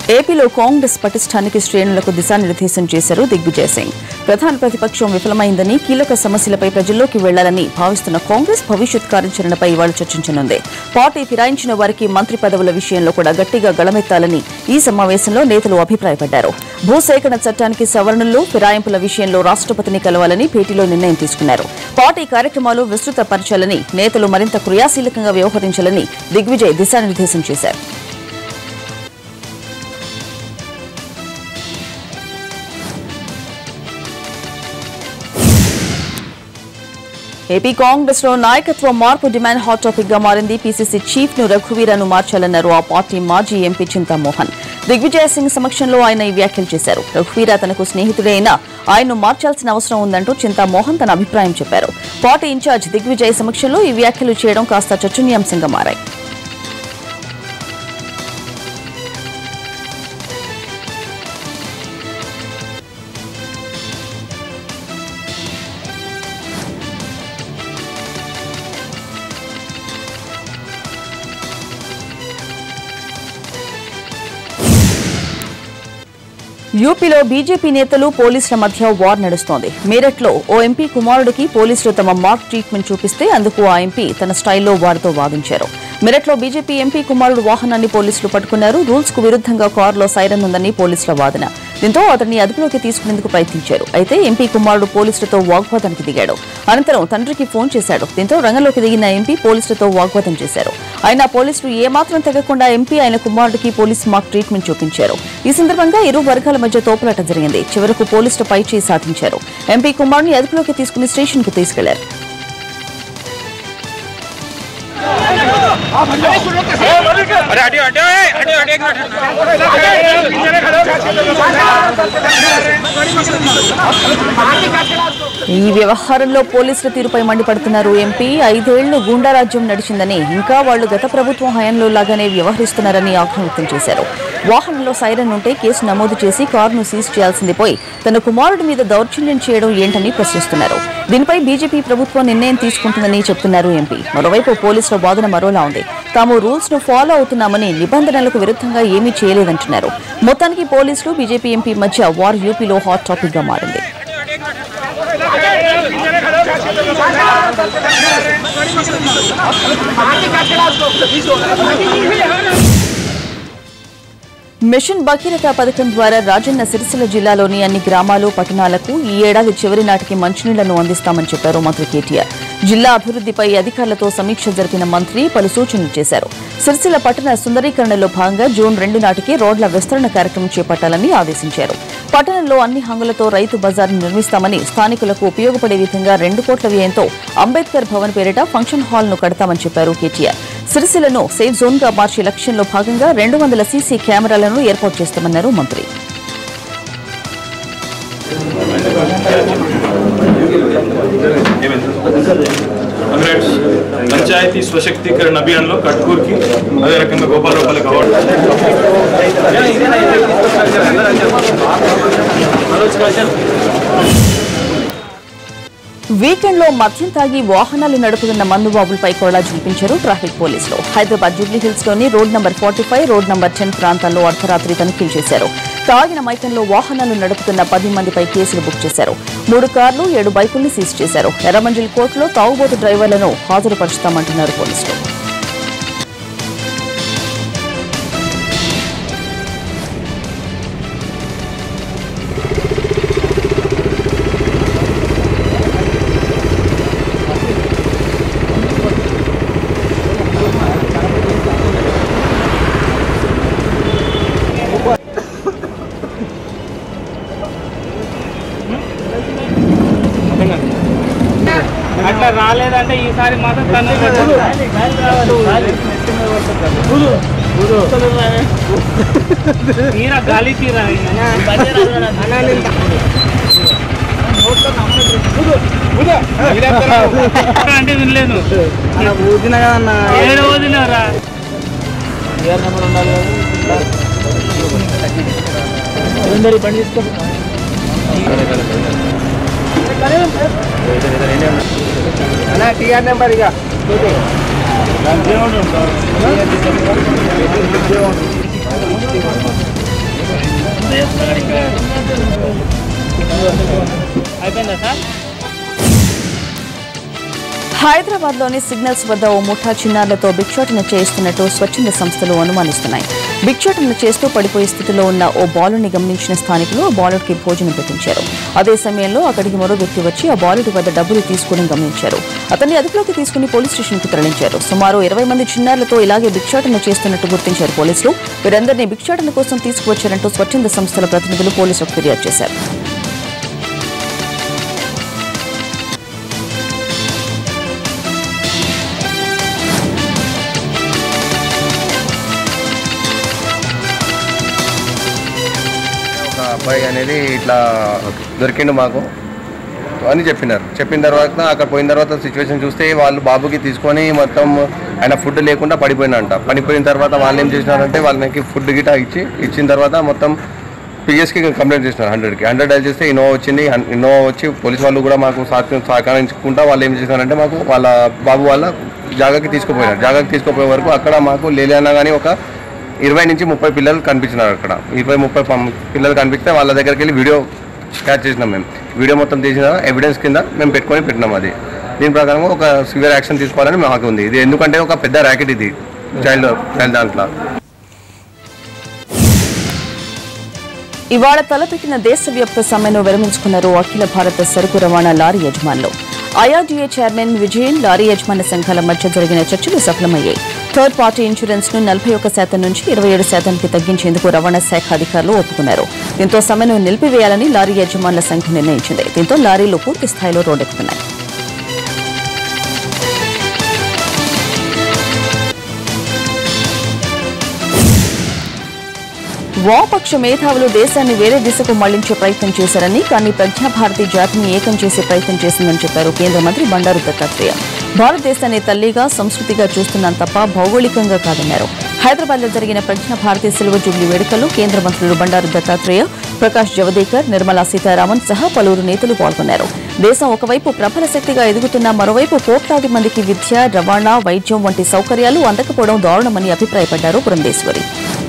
ఏపీలో కాంగ్రెస్ పటిష్టానికి శ్రేణులకు దిశానిర్దేశం చేశారు దిగ్విజయ్ సింగ్ ప్రధాన ప్రతిపక్షం విఫలమైందని కీలక సమస్యలపై ప్రజల్లోకి వెళ్లాలని భావిస్తున్న కాంగ్రెస్ భవిష్యత్ కార్యాచరణపై ఇవాళ చర్చించనుంది పార్టీ ఫిరాయించిన వారికి మంత్రి పదవుల విషయంలో కూడా గట్టిగా గళమెత్తాలని ఈ సమావేశంలో నేతలు అభిప్రాయపడ్డారు భూసేకరణ చట్టానికి సవరణలు ఫిరాయింపుల విషయంలో రాష్ట్రపతిని కలవాలని భేటీలో నిర్ణయం తీసుకున్నారు పార్టీ కార్యక్రమాలు విస్తృతపరచాలని నేతలు మరింత క్రియాశీలకంగా వ్యవహరించాలని దిగ్విజయ్ దిశానిర్దేశం చేశారు ఏపీ కాంగ్రెస్ లో నాయకత్వ మార్పు డిమాండ్ హాట్ టాపిక్ గా మారింది పీసీసీ చీఫ్ ను రఘువీరను మార్చాలన్నారు ఆ పార్టీ మాజీ ఎంపీ చింతామోహన్ దిగ్విజయ్ సింగ్ సమక్షంలో ఆయన ఈ వ్యాఖ్యలు చేశారు రఘువీర తనకు స్నేహితుడే అయినా ఆయన్ను మార్చాల్సిన అవసరం ఉందంటూ చింతామోహన్ తన అభిప్రాయం చెప్పారు పార్టీ ఇన్ఛార్జ్ దిగ్విజయ్ సమక్షంలో ఈ వ్యాఖ్యలు చేయడం కాస్త చర్చనీయాంశంగా మారాయి యూపీలో బీజేపీ నేతలు పోలీసుల మధ్య వార్ నడుస్తోంది మీరట్లో ఓ ఎంపీ కుమారుడికి పోలీసులు తమ మార్క్ ట్రీట్మెంట్ చూపిస్తే అందుకు ఆ ఎంపీ తన స్టైల్లో వారితో వాదించారు మీరట్లో బీజేపీ ఎంపీ కుమారుడు వాహనాన్ని పోలీసులు పట్టుకున్నారు రూల్స్ కు విరుద్ధంగా కారులో సైరన్ ఉందని పోలీసుల వాదన దీంతో అతన్ని అదుపులోకి తీసుకునేందుకు ప్రయత్నించారు అయితే ఎంపీ కుమారుడు పోలీసులతో వాగ్వాదానికి దిగాడు అనంతరం తండ్రికి ఫోన్ చేశాడు దీంతో రంగంలోకి దిగిన ఎంపీ పోలీసులతో వాగ్వాదం చేశారు అయినా పోలీసులు ఏమాత్రం తెగకుండా ఎంపీ ఆయన కుమారుడికి పోలీసు మాక్ ట్రీట్మెంట్ చూపించారు ఈ సందర్భంగా ఇరు వర్గాల మధ్య తోపులాట జరిగింది చివరకు పోలీసులు పైచేయి సాధించారు ఎంపీ కుమారుడిని అదుపులోకి తీసుకుని స్టేషన్ కు తీసుకెళ్లారు अरे हटियो हटियो ए, हटियो हटियो एक मिनट ఈ వ్యవహారంలో పోలీసుల తీరుపై మండిపడుతున్నారు ఎంపీ ఐదేళ్లు గూండారాజ్యం నడిచిందని ఇంకా వాళ్లు గత ప్రభుత్వం హయాంలో లాగానే వ్యవహరిస్తున్నారని ఆగ్రహం వ్యక్తం చేశారు వాహనంలో సైరన్ ఉంటే కేసు నమోదు చేసి కారును సీజ్ చేయాల్సింది పోయి తన కుమారుడి మీద దౌర్జన్యం చేయడం ఏంటని ప్రశ్నిస్తున్నారు దీనిపై బీజేపీ ప్రభుత్వం నిర్ణయం తీసుకుంటుందని చెప్తున్నారు ఎంపీ మరోవైపు పోలీసుల వాదన మరోలా ఉంది తాము రూల్స్ ను ఫాలో అవుతున్నామని నిబంధనలకు విరుద్ధంగా ఏమీ చేయలేదంటున్నారు మొత్తానికి పోలీసులు బీజేపీ ఎంపీ మధ్య వార్ యూపీలో హాట్ టాపిక్ గా మారింది మిషన్ భగీరథ పథకం ద్వారా రాజన్న సిరిసిల్ల జిల్లాలోని అన్ని గ్రామాలు పట్టణాలకు ఈ ఏడాది చివరి నాటికి మంచినీళ్లను అందిస్తామని చెప్పారు మంత్రి కేటీఆర్ జిల్లా అభివృద్ధిపై అధికారులతో సమీక్ష జరిపిన మంత్రి పలు సూచనలు చేశారు సిరిసిల్ల పట్టణ సుందరీకరణలో భాగంగా జూన్ రెండు నాటికి రోడ్ల విస్తరణ కార్యక్రమం చేపట్టాలని ఆదేశించారు పట్టణంలో అన్ని హంగులతో రైతు బజార్ను నిర్మిస్తామని స్థానికులకు ఉపయోగపడే విధంగా రెండు కోట్ల వ్యయంతో అంబేద్కర్ భవన్ పేరిట ఫంక్షన్ హాల్ ను కడతామని చెప్పారు కేటీఆర్ సిరిసిల్లను సేఫ్ జోన్ గా మార్చే లక్ష్యంలో భాగంగా రెండు వందల సీసీ కెమెరాలను ఏర్పాటు చేస్తామన్నారు మంత్రి కంగ్రాట్స్ పంచాయతీ స్వశక్తీకరణ అభియాన్లో కట్కూర్కి అదే రకంగా గోపాలగోపాలకి అవార్డు వీకెండ్ లో మద్యం తాగి వాహనాలు నడుపుతున్న మందుబాబులపై కూడా చూపించారు ట్రాఫిక్ పోలీసులు హైదరాబాద్ జూబ్లీ హిల్స్ లోని road number forty five road number ten ప్రాంతాల్లో అర్ధరాత్రి తనిఖీలు చేశారు తాగిన మైకంలో వాహనాలు నడుపుతున్న పది మందిపై కేసులు బుక్ చేశారు మూడు కార్లు ఏడు బైకుల్ని సీజ్ చేశారు ఎర్రమంజిల్ కోర్టులో తాగుబోతు డ్రైవర్లను హాజరుపరుస్తామంటున్నారు పోలీసులు అట్లా రాలేదంటే ఈసారి మాత్రం తన్ను తీరా గాలి తీరా అంటే వినలేదు ఏడు వదిలేరా టీఆర్ నెంబర్ ఇక హైదరాబాద్ లోని సిగ్నల్స్ వద్ద ఓ ముఠా చిన్నారులతో భిక్షాటన చేయిస్తున్నట్టు స్వచ్ఛంద సంస్థలు అనుమానిస్తున్నాయి భిక్షాటన చేస్తూ పడిపోయే స్థితిలో ఉన్న ఓ బాలుని గమనించిన స్థానికులు ఆ బాలుడికి భోజనం పెట్టించారు అదే సమయంలో అక్కడికి మరో వ్యక్తి వచ్చి ఆ బాలుడి వద్ద డబ్బులు తీసుకోవడం గమనించారు అతన్ని అదుపులోకి తీసుకుని పోలీస్ స్టేషన్ కు తరలించారు సుమారు ఇరవై మంది చిన్నారులతో ఇలాగే భిక్షాటన చేస్తున్నట్టు గుర్తించారు పోలీసులు వీరందరినీ భిక్షాటన కోసం తీసుకువచ్చారంటూ స్వచ్ఛంద సంస్థల ప్రతినిధులు పోలీసులకు ఫిర్యాదు చేశారు ఒక అబ్బాయి అనేది ఇట్లా దొరికిండు మాకు అని చెప్పినారు చెప్పిన తర్వాత అక్కడ పోయిన తర్వాత సిచ్యువేషన్ చూస్తే వాళ్ళు బాబుకి తీసుకొని మొత్తం ఆయన ఫుడ్ లేకుండా పడిపోయినంట పడిపోయిన తర్వాత వాళ్ళు ఏం చేసినారంటే వాళ్ళకి ఫుడ్ గిటా ఇచ్చి ఇచ్చిన తర్వాత మొత్తం పిఎస్కి కంప్లైంట్ చేసినారు హండ్రెడ్కి హండ్రెడ్ డైల్ చేస్తే ఇన్నోవా వచ్చింది హన్- ఇన్నోవా వచ్చి పోలీస్ వాళ్ళు కూడా మాకు సహకరి- సహకరించుకుంటా వాళ్ళు ఏం చేసినారంటే మాకు వాళ్ళ బాబు వాళ్ళ జాగాకి తీసుకుపోయినారు జాగాకి తీసుకుపోయే వరకు అక్కడ మాకు లేలేనా కానీ ఒక ఇరవై నుంచి ముప్పై పిల్లలు కనిపించినారు అక్కడ ఇరవై ముప్పై పం- పిల్లలు కనిపిస్తే వాళ్ళ దగ్గరికి వెళ్ళి వీడియో క్యాచ్ చేసినాం మేము వీడియో మొత్తం తీసిన ఎవిడెన్స్ కింద మేము పెట్టుకొని పెట్టినాం అది దీని ప్రకారంగా ఒక సివియర్ యాక్షన్ తీసుకోవాలని మాకు ఉంది ఇది ఎందుకంటే ఒక పెద్ద ర్యాకెట్ ఇది చైల్డ్ చైల్డ్ దాంట్లో ఇవాళ తలపెట్టిన దేశవ్యాప్త సమ్మెను విరమించుకున్నారు అఖిల భారత సరుకు రవాణా లారీ యజమానులు ఐఆర్డీఏ చైర్మన్ విజయన్ లారీ యజమాన సంఘాల మధ్య జరిగిన చర్చలు సఫలమయ్యాయి థర్డ్ పార్టీ ఇన్సూరెన్స్ ను నలభై ఒక్క శాతం నుంచి ఇరవై ఏడు శాతానికి తగ్గించేందుకు రవాణా శాఖ అధికారులు ఒప్పుకున్నారు దీంతో సమ్మెను నిలిపివేయాలని లారీ యజమానుల సంఘం నిర్ణయించింది దీంతో లారీలు పూర్తి స్థాయిలో రోడ్డెక్కుతున్నాయి వామపక్ష మేధావులు దేశాన్ని వేరే దిశకు మళ్లించే ప్రయత్నం చేశారని కానీ ప్రజ్ఞాభారతి జాతిని ఏకం చేసే ప్రయత్నం చేసిందని చెప్పారు కేంద్ర మంత్రి బండారు దత్తాత్రేయ భారతదేశాన్ని తల్లిగా సంస్కృతిగా చూస్తున్నాం తప్ప భౌగోళికంగా కాదన్నారు హైదరాబాద్ లో జరిగిన ప్రజ్ఞాభారతి సిల్వ జూబ్లీ వేడుకల్లో కేంద్ర మంత్రులు బండారు దత్తాత్రేయ ప్రకాష్ జవదేకర్ నిర్మలా సీతారామన్ సహా పలువురు నేతలు పాల్గొన్నారు దేశం ఒకవైపు ప్రబల శక్తిగా ఎదుగుతున్న మరోవైపు కోట్లాది మందికి విద్య రవాణా వైద్యం వంటి సౌకర్యాలు అందకపోవడం దారుణమని అభిప్రాయపడ్డారు Purandeswari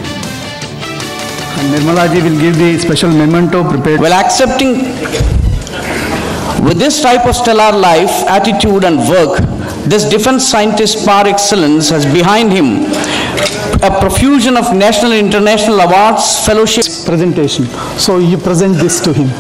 Nirmala ji will give the special memento prepared. Well, accepting with this type of stellar life, attitude and work, this defense scientist par excellence has behind him a profusion of national and international awards, fellowships, presentation. So you present this to him.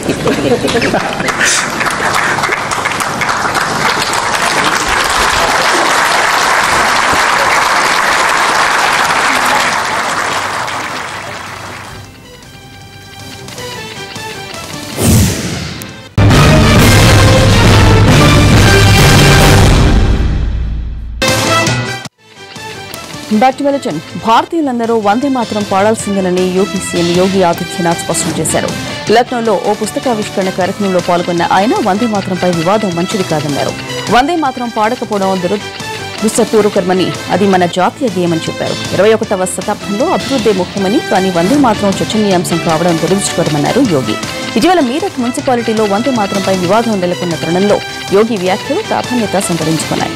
Back to వెలచన్ భారతీయులందరూ వందే మాత్రం పాడాల్సిందేనని UP CM Yogi Adityanath స్పష్టం చేశారు లక్నోలో ఓ పుస్తకావిష్కరణ కార్యక్రమంలో పాల్గొన్న ఆయన వందే మాత్రంపై వివాదం మంచిది కాదన్నారు వందే మాత్రం పాడకపోవడం దుర దుస్సపూర్వకరమని అది మన జాతీయ గేయమని చెప్పారు ఇరవై ఒకటవ శతాబ్దంలో అభివృద్ధి ముఖ్యమని కానీ వందే మాత్రం చర్చనీయాంశం కావడం దురదృష్టకరమన్నారు యోగి ఇటీవల మీరట్ మున్సిపాలిటీలో వందే మాత్రంపై వివాదం నెలకొన్న తరుణంలో యోగి వ్యాఖ్యలు ప్రాధాన్యత సంతరించుకున్నాయి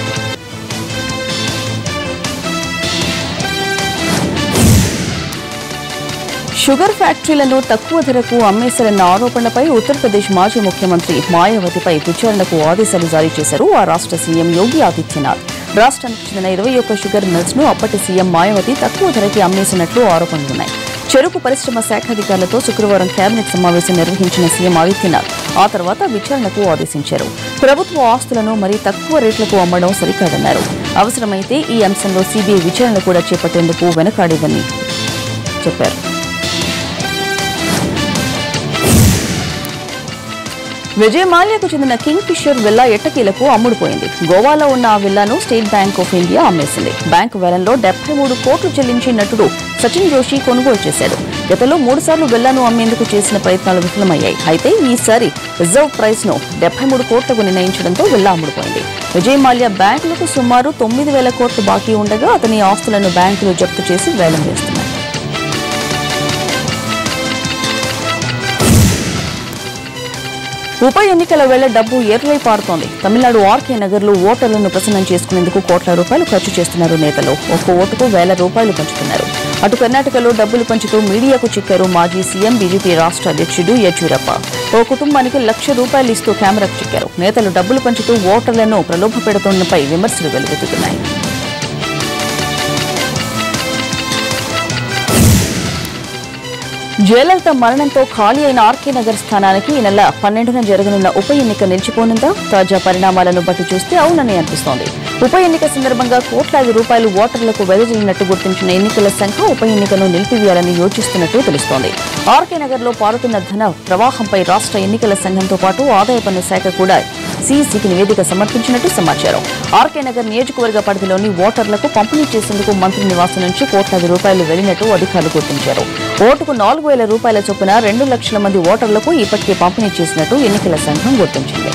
షుగర్ ఫ్యాక్టరీలను తక్కువ ధరకు అమ్మేశారన్న ఆరోపణలపై ఉత్తరప్రదేశ్ మాజీ ముఖ్యమంత్రి మాయావతిపై విచారణకు ఆదేశాలు జారీ చేశారు ఆ రాష్ట్ర సీఎం యోగి ఆదిత్యనాథ్ రాష్ట్రానికి చెందిన ఇరవై ఒక్క షుగర్ మిల్స్ ను అప్పటి సీఎం మాయావతి తక్కువ ధరకి అమ్మేసినట్లు ఆరోపణలున్నాయి చెరుకు పరిశ్రమ శాఖ అధికారులతో శుక్రవారం కేబినెట్ సమావేశం నిర్వహించిన సీఎం ఆదిత్యనాథ్ ఆ తర్వాత విచారణకు ఆదేశించారు ప్రభుత్వ ఆస్తులను మరీ తక్కువ రేట్లకు అమ్మడం సరికాదన్నారు అవసరమైతే ఈ అంశంలో సీబీఐ విచారణ కూడా చేపట్టేందుకు వెనకాడేదని చెప్పారు విజయ్ మాల్యాకు చెందిన కింగ్ ఫిషర్ విల్లా ఎట్టకీలకు అమ్ముడుపోయింది గోవాలో ఉన్న ఆ విల్లాను స్టేట్ బ్యాంక్ ఆఫ్ ఇండియా అమ్మేసింది బ్యాంకు వేలంలో డెబ్బై మూడు కోట్లు చెల్లించి నటుడు సచిన్ జోషి కొనుగోలు చేశాడు గతంలో మూడు సార్లు విల్లాను అమ్మేందుకు చేసిన ప్రయత్నాలు విఫలమయ్యాయి అయితే ఈసారి రిజర్వ్ ప్రైస్ ను డెబ్బై మూడు కోట్లకు నిర్ణయించడంతో విల్లా అమ్ముడుపోయింది విజయ్ మాల్యా బ్యాంకులకు సుమారు తొమ్మిది వేల కోట్లు బాకీ ఉండగా అతని ఆస్తులను బ్యాంకులు జప్తు చేసి వేలం వేస్తున్నాయి ఉప ఎన్నికల వేళ డబ్బు ఏర్లై పారుతోంది తమిళనాడు ఆర్కే నగర్లో ఓటర్లను ప్రసన్నం చేసుకునేందుకు కోట్ల రూపాయలు ఖర్చు చేస్తున్నారు నేతలు ఒక్కో ఓటుకు వేల రూపాయలు పంచుతున్నారు అటు కర్ణాటకలో డబ్బులు పంచుతూ మీడియాకు చిక్కారు మాజీ సీఎం బీజేపీ రాష్ట్ర అధ్యక్షుడు యడ్యూరప్ప ఓ కుటుంబానికి లక్ష రూపాయలు ఇస్తూ కెమెరాకు చిక్కారు నేతలు డబ్బులు పంచుతూ ఓటర్లను ప్రలోభ పెడుతున్నపై విమర్శలు వెలువెత్తుతున్నాయి జయలలిత మరణంతో ఖాళీ అయిన ఆర్కే నగర్ స్థానానికి ఈ నెల పన్నెండున జరగనున్న ఉప ఎన్నిక నిలిచిపోనుందా తాజా పరిణామాలను బట్టి చూస్తే అవునని అనిపిస్తోంది ఉప ఎన్నిక సందర్భంగా కోట్లాది రూపాయలు ఓటర్లకు వెదజల్లినట్టు గుర్తించిన ఎన్నికల సంఘం ఉప ఎన్నికను నిలిపివేయాలని యోచిస్తున్నట్టు తెలుస్తోంది ఆర్కే నగర్లో పారుతున్న ధన ప్రవాహంపై రాష్ట్ర ఎన్నికల సంఘంతో పాటు ఆదాయ పన్ను శాఖ కూడా సీఈసీకి నివేదిక సమర్పించినట్టు సమాచారం ఆర్కే నగర్ నియోజకవర్గ పరిధిలోని ఓటర్లకు పంపిణీ చేసేందుకు మంత్రి నివాసం నుంచి కోట్లాది రూపాయలు వెళ్లినట్టు అధికారులు గుర్తించారు ఓటుకు నాలుగు వేల రూపాయల చొప్పున రెండు లక్షల మంది ఓటర్లకు ఇప్పటికే పంపిణీ చేసినట్టు ఎన్నికల సంఘం గుర్తించింది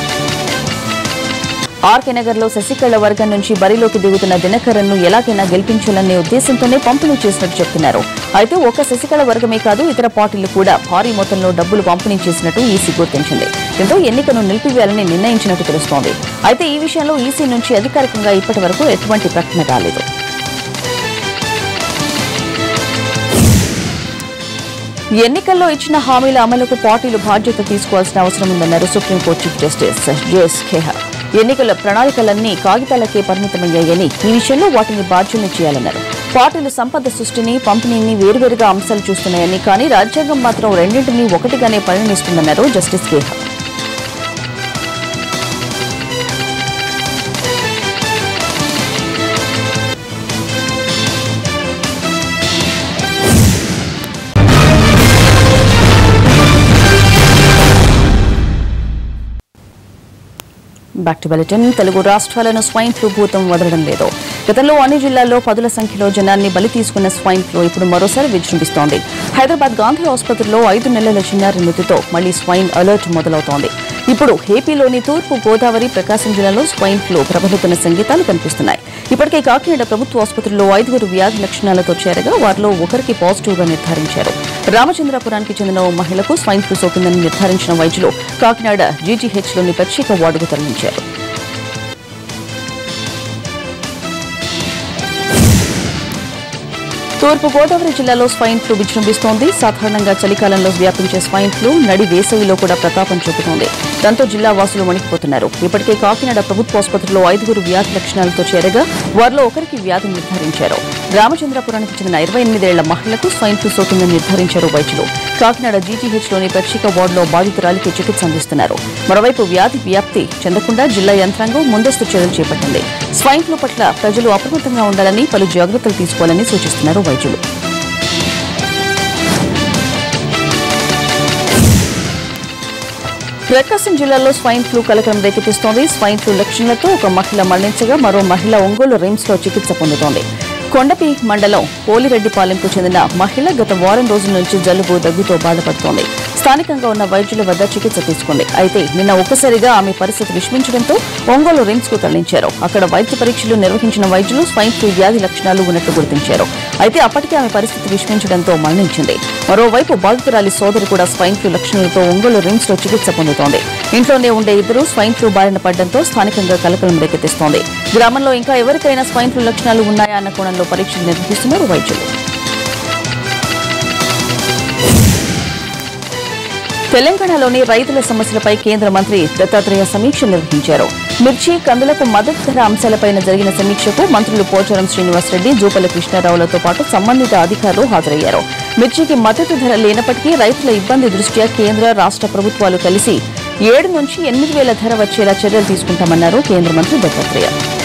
ఆర్కే నగర్లో శశికళ వర్గం నుంచి బరిలోకి దిగుతున్న దినకరన్ ను ఎలాగైనా గెలిపించాలనే ఉద్దేశంతోనే పంపిణీ చేసినట్టు చెప్తున్నారు అయితే ఒక్క శశికళ వర్గమే కాదు ఇతర పార్టీలు కూడా భారీ మొత్తంలో డబ్బులు పంపిణీ చేసినట్టు ఈసీ గుర్తించింది దీంతో ఎన్నికను నిలిపివేయాలని నిర్ణయించినట్టు తెలుస్తోంది అయితే ఈ విషయంలో ఈసీ నుంచి అధికారికంగా ఇప్పటి వరకు ఎటువంటి ప్రకటన రాలేదు ఎన్నికల్లో ఇచ్చిన హామీల అమలుకు పార్టీలు బాధ్యత తీసుకోవాల్సిన అవసరం ఉందన్నారు supreme court chief justice JS Khehar ఎన్నికల ప్రణాళికలన్నీ కాగితాలకే పరిమితమయ్యాయని ఈ విషయంలో వాటిని బాధ్యుల్ని చేయాలన్నారు పార్టీలు సంపద సృష్టిని పంపిణీని వేరువేరుగా అంశాలు చూస్తున్నాయని కానీ రాజ్యాంగం మాత్రం రెండింటినీ ఒకటిగానే పరిగణిస్తుందన్నారు justice Khehar back to bulletin Telugu రాష్ట్రాలను స్వైన్ ఫ్లూ భూతం వదలడం లేదు గతంలో అన్ని జిల్లాల్లో పదుల సంఖ్యలో జనాన్ని బలి తీసుకున్న స్వైన్ ఫ్లూ ఇప్పుడు మరోసారి విజృంభిస్తోంది హైదరాబాద్ గాంధీ ఆసుపత్రిలో ఐదు నెలల చిన్నారి మృతితో మళ్లీ స్వైన్ అలర్ట్ మొదలవుతోంది ఇప్పుడు ఏపీలోని తూర్పు గోదావరి ప్రకాశం జిల్లాలో స్వైన్ ఫ్లూ ప్రబలుతున్న సంగీతాలు కనిపిస్తున్నాయి ఇప్పటికే కాకినాడ ప్రభుత్వ ఆసుపత్రిలో ఐదుగురు వ్యాధి లక్షణాలతో చేరగా వారిలో ఒకరికి పాజిటివ్ గా నిర్ధారించారు రామచంద్రపురానికి చెందిన ఓ మహిళకు స్వైన్ ఫ్లూ సోకిందని నిర్ధారించిన వైద్యులు కాకినాడ జీజీహెచ్లోని ప్రత్యేక వార్డుకు తరలించారు తూర్పు గోదావరి జిల్లాలో స్వైన్ ఫ్లూ విజృంభిస్తోంది సాధారణంగా చలికాలంలో వ్యాపించే స్వైన్ ఫ్లూ నడి వేసవిలో కూడా ప్రతాపం చూపుతోంది దాంతో జిల్లా వాసులు వణికిపోతున్నారు ఇప్పటికే కాకినాడ ప్రభుత్వ ఆసుపత్రిలో ఐదుగురు వ్యాధి లక్షణాలతో చేరగా వారిలో ఒకరికి వ్యాధి నిర్ధారించారు రామచంద్రపురానికి చెందిన ఇరవై ఎనిమిదేళ్ల మహిళకు స్వైన్ ఫ్లూ సోకిందని నిర్ధారించారు వైద్యులు కాకినాడ జీజీహెచ్లోని ప్రత్యేక వార్డులో బాధితురాలికి చికిత్స అందిస్తున్నారు మరోవైపు వ్యాధి వ్యాప్తి చెందకుండా జిల్లా యంత్రాంగం ముందస్తు చర్యలు చేపట్టింది స్వైన్ ఫ్లూ పట్ల ప్రజలు అప్రమత్తంగా ఉండాలని పలు జాగ్రత్తలు తీసుకోవాలని సూచిస్తున్నారు వైద్యులు ప్రకాశం జిల్లాలో స్వైన్ ఫ్లూ కలకలం రేకెత్తిస్తోంది స్వైన్ ఫ్లూ లక్షణాలతో ఒక మహిళ మరణించగా మరో మహిళ ఒంగోలు రిమ్స్ లో చికిత్స పొందుతోంది కొండపి మండలం పోలిరెడ్డిపాలెంకు చెందిన మహిళ గత వారం రోజుల నుంచి జలుబు దగ్గుతో బాధపడుతోంది స్థానికంగా ఉన్న వైద్యుల వద్ద చికిత్స తీసుకుంది అయితే నిన్న ఒక్కసారిగా ఆమె పరిస్థితి విషమించడంతో ఒంగోలు రిమ్స్ కు తరలించారు అక్కడ వైద్య పరీక్షలు నిర్వహించిన వైద్యులు స్వైన్ ఫ్లూ వ్యాధి లక్షణాలు ఉన్నట్లు గుర్తించారు అయితే అప్పటికే ఆమె పరిస్థితి విషమించడంతో మరణించింది మరోవైపు బాధితురాలి సోదరి కూడా స్వైన్ ఫ్లూ లక్షణాలతో ఒంగోలు రిమ్స్ లో చికిత్స పొందుతోంది ఇంట్లోనే ఉండే ఇద్దరు స్వైన్ ఫ్లూ బారిన పడడంతో స్థానికంగా కలకలం రేకెత్తిస్తోంది గ్రామంలో ఇంకా ఎవరికైనా స్వైన్ ఫ్లూ లక్షణాలు ఉన్నాయా అన్న కోణంలో పరీక్షలు నిర్వహిస్తున్నారు వైద్యులు తెలంగాణలోని రైతుల సమస్యలపై కేంద్ర మంత్రి దత్తాత్రేయ సమీక్ష నిర్వహించారు మిర్చి కందులకు మద్దతు ధర అంశాలపైన జరిగిన సమీక్షకు మంత్రులు పోచారం శ్రీనివాసరెడ్డి జూపల్లి కృష్ణారావులతో పాటు సంబంధిత అధికారులు హాజరయ్యారు మిర్చికి మద్దతు ధర లేనప్పటికీ రైతుల ఇబ్బంది దృష్ట్యా కేంద్ర రాష్ట్ర ప్రభుత్వాలు కలిసి ఏడు నుంచి ఎనిమిది వేల ధర వచ్చేలా చర్యలు తీసుకుంటామన్నారు కేంద్ర మంత్రి దత్తాత్రేయ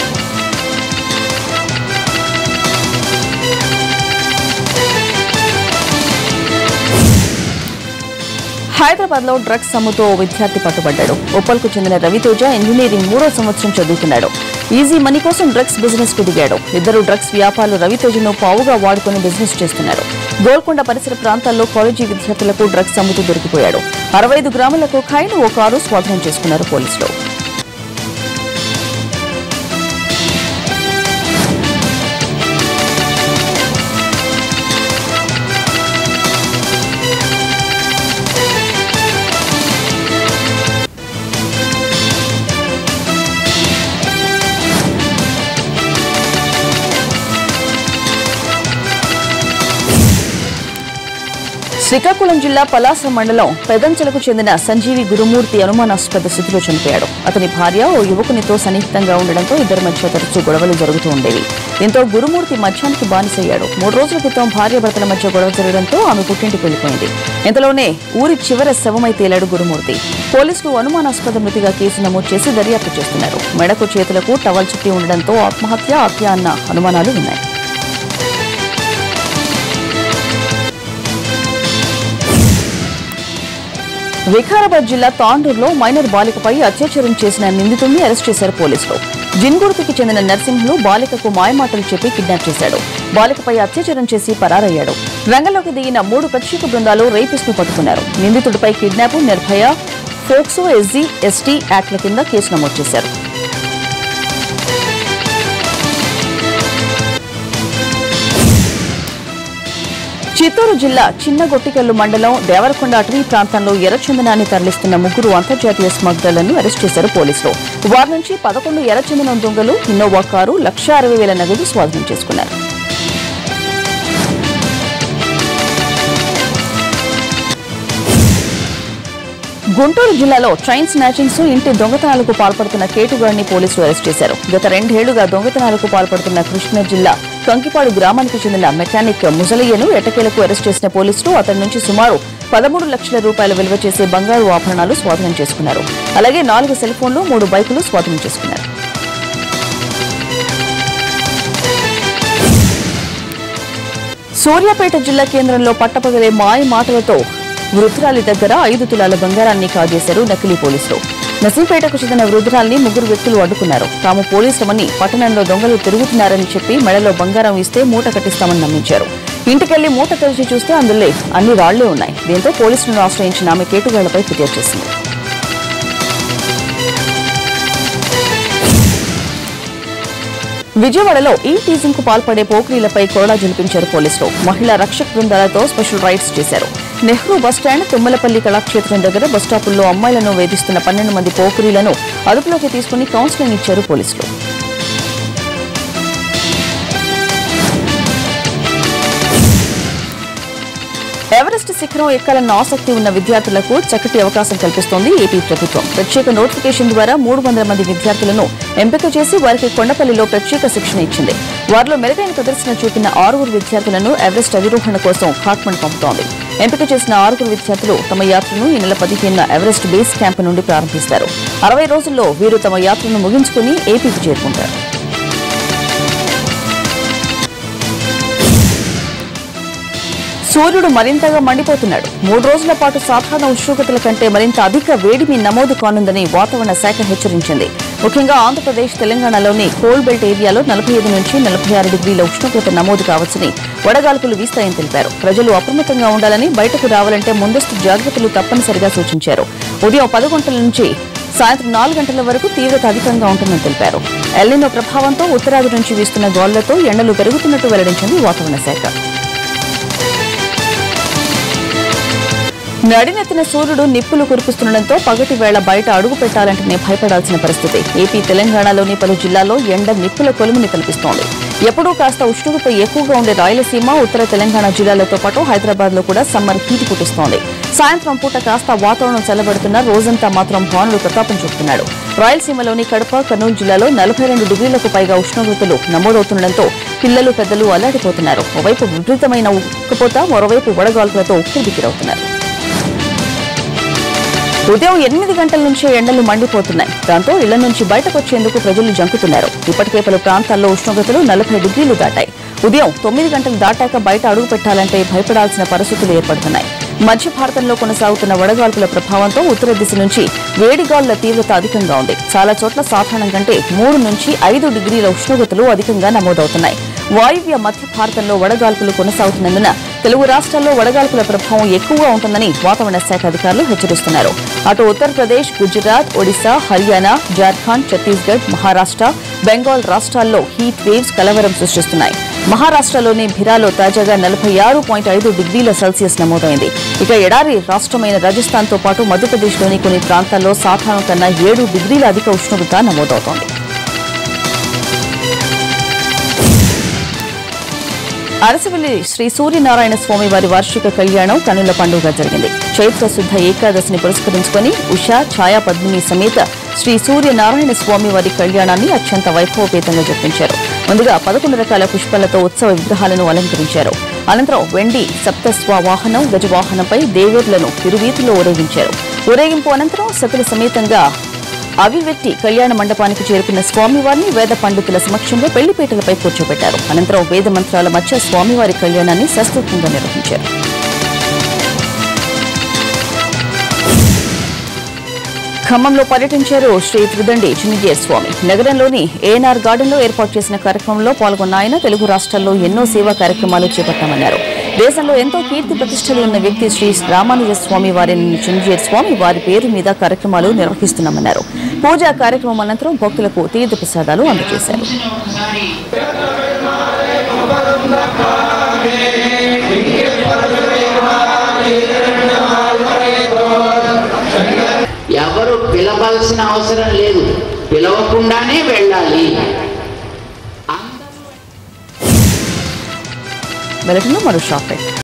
హైదరాబాద్ లో డ్రగ్స్ అమ్ముతూ ఓ విద్యార్థి పట్టుబడ్డాడు ఉప్పల్కు చెందిన రవితేజ ఇంజనీరింగ్ మూడో సంవత్సరం చదువుతున్నాడు ఈజీ మనీ కోసం డ్రగ్స్ బిజినెస్ కు దిగాడు ఇద్దరు డ్రగ్స్ వ్యాపారులు రవితేజను పావుగా వాడుకుని బిజినెస్ చేస్తున్నారు గోల్కొండ పరిసర ప్రాంతాల్లో కాలేజీ విద్యార్థులకు డ్రగ్స్ అమ్ముతూ దొరికిపోయాడు అరవై ఐదు గ్రాములకు ఖైను ఓ కారు స్వాధీనం చేసుకున్నారు పోలీసులు శ్రీకాకుళం జిల్లా పలాస మండలం పెదంచలకు చెందిన సంజీవి గురుమూర్తి అనుమానాస్పద స్థితిలో చనిపోయాడు అతని భార్య ఓ యువకునితో సన్నిహితంగా ఉండడంతో ఇద్దరి మధ్య తరచూ గొడవలు జరుగుతూ ఉండేవి దీంతో గురుమూర్తి మద్యానికి బానిసయ్యాడు మూడు రోజుల క్రితం భార్యాభర్తల మధ్య గొడవ జరగడంతో ఆమె పుట్టింటికి వెళ్లిపోయింది ఇంతలోనే ఊరి చివర శవమై తేలాడు గురుమూర్తి పోలీసులు అనుమానాస్పద మృతిగా కేసు నమోదు చేసి దర్యాప్తు చేస్తున్నారు మెడకు చేతులకు టవల్ చుట్టి ఉండడంతో ఆత్మహత్య హత్య అన్న అనుమానాలు ఉన్నాయి వికారాబాద్ జిల్లా తాండూరులో మైనర్ బాలికపై అత్యాచారం చేసిన నిందితుడిని అరెస్ట్ చేశారు పోలీసులు జిన్గుర్తికి చెందిన నర్సింహులు బాలికకు మాయమాటలు చెప్పి కిడ్నాప్ చేశాడు బాలికపై అత్యాచారం చేసి పరారయ్యాడు రంగంలోకి దిగిన మూడు ప్రత్యేక బృందాలు రేపిస్ట్ ను పట్టుకున్నారు నిందితుడిపై kidnap Nirbhaya POCSO SC ST యాక్ట్ల కింద కేసు నమోదు చేశారు చిత్తూరు జిల్లా చిన్నగొట్టికల్లు మండలం దేవరకొండ అటవీ ప్రాంతంలో ఎర్రచందనాన్ని తరలిస్తున్న ముగ్గురు అంతర్జాతీయ స్మగ్లర్లను అరెస్ట్ చేశారు పోలీసులు వారి నుంచి పదకొండు ఎర్రచందనం దొంగలు ఇన్నోవా కారు లక్ష అరవై వేల నగదు స్వాధీనం చేసుకున్నారు గుంటూరు జిల్లాలో ట్రైన్ స్నాచింగ్స్ ఇంటి దొంగతనాలకు పాల్పడుతున్న కేటుగాడిని పోలీసులు అరెస్ట్ చేశారు గత రెండేళ్లుగా దొంగతనాలకు పాల్పడుతున్న కృష్ణా జిల్లా కంకిపాడు గ్రామానికి చెందిన మెకానిక్ ముసలయ్యను ఎటకేలకు అరెస్ట్ చేసిన పోలీసులు అతని నుంచి సుమారు పదమూడు లక్షల రూపాయల విలువ చేసే బంగారు ఆభరణాలు స్వాధీనం చేసుకున్నారు అలాగే నాలుగు సెల్ ఫోన్లు మూడు బైకులు స్వాధీనం చేసుకున్నారు సూర్యాపేట జిల్లా కేంద్రంలో పట్టపగలే మాయ మాటలతో వృద్ధురాలి దగ్గర ఐదు తులాల బంగారాన్ని కాజేశారు నకిలీ పోలీసులు నసీంపేటకు చెందిన వృద్ధురాల్ని ముగ్గురు వ్యక్తులు అడ్డుకున్నారు తాము పోలీసులమని పట్టణంలో దొంగలు తిరుగుతున్నారని చెప్పి మెడలో బంగారం ఇస్తే మూట కట్టిస్తామని నమ్మించారు ఇంటికెళ్లి మూట తెరిచి చూస్తే అందులో అన్ని రాళ్లే ఉన్నాయి దీంతో పోలీసులను ఆశ్రయించిన ఆమె కేటుగాళ్లపై ఫిర్యాదు చేసింది విజయవాడలో ఈ టీజింగ్ కు పాల్పడే పోక్రీలపై కొరడా జలిపించారు పోలీసులు మహిళా రక్షక బృందాలతో స్పెషల్ రైడ్స్ చేశారు నెహ్రూ బస్టాండ్ తుమ్మలపల్లి కళాక్షేత్రం దగ్గర బస్టాపుల్లో అమ్మాయిలను వేధిస్తున్న పన్నెండు మంది పోక్రీలను అదుపులోకి తీసుకుని కౌన్సిలింగ్ ఇచ్చారు పోలీసులు ఎవరెస్ట్ శిఖరం ఎక్కాలన్న ఆసక్తి ఉన్న విద్యార్థులకు చక్కటి అవకాశం కల్పిస్తోంది ఏపీ ప్రభుత్వం ప్రత్యేక నోటిఫికేషన్ ద్వారా మూడు వందల మంది విద్యార్థులను ఎంపిక చేసి వారికి కొండపల్లిలో ప్రత్యేక శిక్షణ ఇచ్చింది వారిలో మెరుగైన ప్రదర్శన చూపిన ఆరుగురు విద్యార్థులను ఎవరెస్ట్ అధిరోహణ కోసం ఖాట్మండ్ పంపుతోంది ఎంపిక చేసిన ఆరుగురు విద్యార్థులు తమ యాత్రను ఈ నెల పదిహేనున ఎవరెస్ట్ బేస్ క్యాంప్ నుండి ప్రారంభిస్తారు అరవై రోజుల్లో వీరు తమ యాత్రను ముగించుకుని ఏపీకి చేరుకుంటారు సూర్యుడు మరింతగా మండిపోతున్నాడు మూడు రోజుల పాటు సాధారణ ఉష్ణోగ్రతల కంటే మరింత అధిక వేడిమి నమోదు కానుందని వాతావరణ శాఖ హెచ్చరించింది ముఖ్యంగా ఆంధ్రప్రదేశ్ తెలంగాణలోని కోల్డ్ బెల్ట్ ఏరియాలో నలభై ఐదు నుంచి నలభై ఆరు డిగ్రీల ఉష్ణోగ్రత నమోదు కావచ్చని వడగాల్పులు వీస్తాయని తెలిపారు ప్రజలు అప్రమత్తంగా ఉండాలని బయటకు రావాలంటే ముందస్తు జాగ్రత్తలు తప్పనిసరిగా సూచించారు ఉదయం పది గంటల నుంచి సాయంత్రం నాలుగు గంటల వరకు తీవ్రత అధికంగా ఉంటుందని తెలిపారు ఎల్లినో ప్రభావంతో ఉత్తరాది నుంచి వీస్తున్న గాలులతో ఎండలు పెరుగుతున్నట్టు వెల్లడించింది వాతావరణ శాఖ నడినెత్తిన సూర్యుడు నిప్పులు కురిపిస్తుండటంతో పగటి వేళ బయట అడుగు పెట్టాలంటేనే భయపడాల్సిన పరిస్థితి ఏపీ తెలంగాణలోని పలు జిల్లాల్లో ఎండ నిప్పుల కొలుముని కల్పిస్తోంది ఎప్పుడూ కాస్త ఉష్ణోగ్రత ఎక్కువగా ఉండే రాయలసీమ ఉత్తర తెలంగాణ జిల్లాలతో పాటు హైదరాబాద్ లో కూడా సమ్మర్ హీట్ పుట్టిస్తోంది సాయంత్రం పూట కాస్త వాతావరణం చల్లబడుతున్న రోజంతా మాత్రం భానుడు ప్రతాపం చూపుతున్నాడు రాయలసీమలోని కడప కర్నూలు జిల్లాలో నలభై రెండు డిగ్రీలకు పైగా ఉష్ణోగ్రతలు నమోదవుతుండటంతో పిల్లలు పెద్దలు అల్లాడిపోతున్నారు ఓవైపు విపరీతమైన ఉక్కపోత మరోవైపు వడగాల్పులతో ఉక్కిరిబిక్కిరవుతున్నారు ఉదయం ఎనిమిది గంటల నుంచే ఎండలు మండిపోతున్నాయి దాంతో ఇళ్ల నుంచి బయటకు వచ్చేందుకు ప్రజలు జంకుతున్నారు ఇప్పటికే పలు ప్రాంతాల్లో ఉష్ణోగ్రతలు నలభై డిగ్రీలు దాటాయి ఉదయం తొమ్మిది గంటలు దాటాక బయట అడుగు పెట్టాలంటే భయపడాల్సిన పరిస్థితులు ఏర్పడుతున్నాయి మధ్య భారతంలో కొనసాగుతున్న వడగాల్పుల ప్రభావంతో ఉత్తర దిశ నుంచి వేడిగాలుల తీవ్రత అధికంగా ఉంది చాలా చోట్ల సాధారణం కంటే మూడు నుంచి ఐదు డిగ్రీల ఉష్ణోగ్రతలు అధికంగా నమోదవుతున్నాయి వాయువ్య మధ్య భారతంలో వడగాల్పులు కొనసాగుతున్నందున తెలుగు రాష్ట్రాల్లో వడగాల్పుల ప్రభావం ఎక్కువగా ఉంటుందని వాతావరణ శాఖ అధికారులు హెచ్చరిస్తున్నారు అటు ఉత్తరప్రదేశ్ గుజరాత్ ఒడిశా హర్యానా జార్ఖండ్ ఛత్తీస్గఢ్ మహారాష్ట్ర బెంగాల్ రాష్ట్రాల్లో హీట్ వేవ్స్ కలవరం సృష్టిస్తున్నాయి మహారాష్ట్రలోని భిరాలో తాజాగా నలభై ఆరు పాయింట్ ఐదు డిగ్రీల సెల్సియస్ నమోదైంది ఇక ఎడారి రాష్ట్రమైన రాజస్థాన్తో పాటు మధ్యప్రదేశ్లోని కొన్ని ప్రాంతాల్లో సాధారణ కన్నా ఏడు డిగ్రీల అధిక ఉష్ణోగ్రత నమోదవుతోంది అరసవల్లి శ్రీ సూర్యనారాయణ స్వామి వారి వార్షిక కళ్యాణం కనుల పండుగ జరిగింది చైత్ర శుద్ధ ఏకాదశిని పురస్కరించుకొని ఉషా ఛాయా పద్మిని సమేత శ్రీ సూర్యనారాయణ స్వామి వారి కళ్యాణాన్ని అత్యంత వైభవపేతంగా జరిపించారు ముందుగా పదకొండు రకాల పుష్పాలతో ఉత్సవ విగ్రహాలను అలంకరించారు అనంతరం వెండి సప్తస్వ వాహనం గజవాహనంపై దేవేర్లను ఇరువీధిలో ఊరేగించారు ఊరేగింపు అనంతరం సతుల సమేతంగా అవివెట్టి కళ్యాణ మండపానికి చేరుకున్న స్వామివారిని వేద పండితుల సమక్షంలో పెళ్లిపీటలపై కూర్చోబెట్టారు అనంతరం వేద మంత్రాల మధ్య స్వామివారి కళ్యాణాన్ని శాస్త్రోక్తంగా నిర్వహించారు ఖమ్మంలో పర్యటించారు శ్రీ త్రిదండి చిన్నజీయ స్వామి నగరంలోని ఏఎన్ఆర్ గార్డెన్ లో ఏర్పాటు చేసిన కార్యక్రమంలో పాల్గొన్న ఆయన తెలుగు రాష్ట్రాల్లో ఎన్నో సేవా కార్యక్రమాలు చేపట్టామన్నారు దేశంలో ఎంతో కీర్తి ప్రతిష్టలు ఉన్న వ్యక్తి శ్రీ రామానుజ స్వామి వారిని చిన్నజీయ స్వామి వారి పేరు మీద కార్యక్రమాలు నిర్వహిస్తున్నామన్నారు పూజా కార్యక్రమం అనంతరం భక్తులకు తీర్థ ప్రసాదాలు అందజేశారు ఎవరు పిలవాల్సిన అవసరం లేదు పిలవకుండానే వెళ్ళాలి వెలటలో మరో షాప్